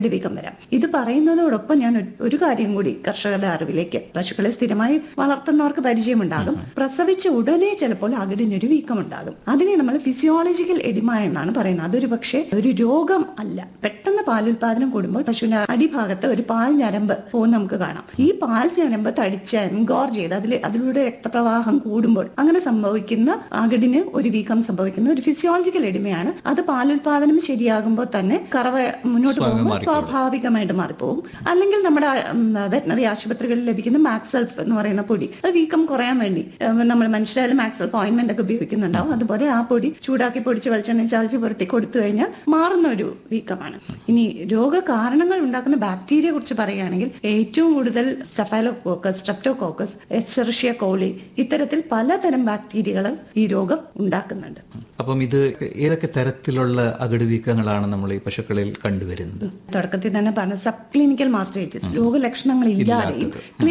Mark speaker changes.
Speaker 1: വീക്കം വരാം ഇത് പറയുന്നതോടൊപ്പം ഞാൻ ഒരു- ഒരു കാര്യം കൂടി കർഷകരുടെ അറിവിലേക്ക് പശുക്കളെ സ്ഥിരമായി വളർത്തുന്നവർക്ക് പരിചയമുണ്ടാകും പ്രസവിച്ച ഉടനെ ചിലപ്പോൾ അകിടിനൊരു വീക്കം ഉണ്ടാകും അതിനെ നമ്മൾ ഫിസിയോളജിക്കൽ എഡിമ എന്നാണ് പറയുന്നത് അതൊരു പക്ഷേ ഒരു രോഗം അല്ല പെട്ടെന്ന് പാലുൽപാദനം കൂടുമ്പോൾ പശുവിന്റെ അടിഭാഗത്ത് ഒരു പാൽ ഞരമ്പ് പോകുന്ന നമുക്ക് കാണാം ഈ പാൽ ഞരമ്പ് തടിച്ച് എൻഗോർജ് ചെയ്ത് അതിൽ അതിലൂടെ രക്തപ്രവാഹം കൂടുമ്പോൾ അങ്ങനെ സംഭവിക്കുന്ന അകിടിന് ഒരു വീക്കം സംഭവിക്കുന്ന ഒരു ഫിസിയോളജിക്കൽ എഡിമയാണ് അത് പാലുൽപാദനം ശരിയാകുമ്പോൾ തന്നെ കറവ മുന്നോട്ട് പോകുമ്പോൾ സ്വാഭാവികമായിട്ട് മാറിപ്പോകും അല്ലെങ്കിൽ നമ്മുടെ വെറ്റനറി ആശുപത്രികളിൽ ലഭിക്കുന്ന മാക്സെൽഫ് എന്ന് പറയുന്ന പൊടി അത് വീക്കം കുറയാൻ വേണ്ടി ഏഹ്, നമ്മൾ മനുഷ്യരായാലും മാക്സെൽഫ് ഓയിൻമെന്റ് ഒക്കെ ഉപയോഗിക്കുന്നുണ്ടാവും അതുപോലെ ആ പൊടി ചൂടാക്കി പൊടിച്ച് വെളിച്ചെണ്ണ ചാലിച്ച് പുരട്ടി കൊടുത്തു കഴിഞ്ഞാൽ മാറുന്ന ഒരു വീക്കമാണ് ഇനി രോഗകാരണങ്ങൾ ഉണ്ടാക്കുന്ന ബാക്ടീരിയയെ കുറിച്ച് പറയുകയാണെങ്കിൽ ഏറ്റവും കൂടുതൽ സ്റ്റഫൈലോകോക്കസ് സ്ട്രെപ്റ്റോകോക്കസ് എസ്ചെറിഷ്യ കോളി ഇത്തരത്തിൽ പലതരം ബാക്ടീരിയകൾ ഈ രോഗം ഉണ്ടാക്കുന്നുണ്ട്
Speaker 2: അപ്പം ഇത് ഏതൊക്കെ തരത്തിലുള്ള അകിട് വീക്കങ്ങളാണ് നമ്മൾ ഈ പശുക്കളിൽ കണ്ടുവരുന്നത്
Speaker 1: തുടക്കത്തിൽ തന്നെ പറഞ്ഞ സബ് ക്ലിനിക്കൽ മാസ്റ്റേറ്റസ് രോഗലക്ഷണങ്ങൾ ഇല്ലാതെയും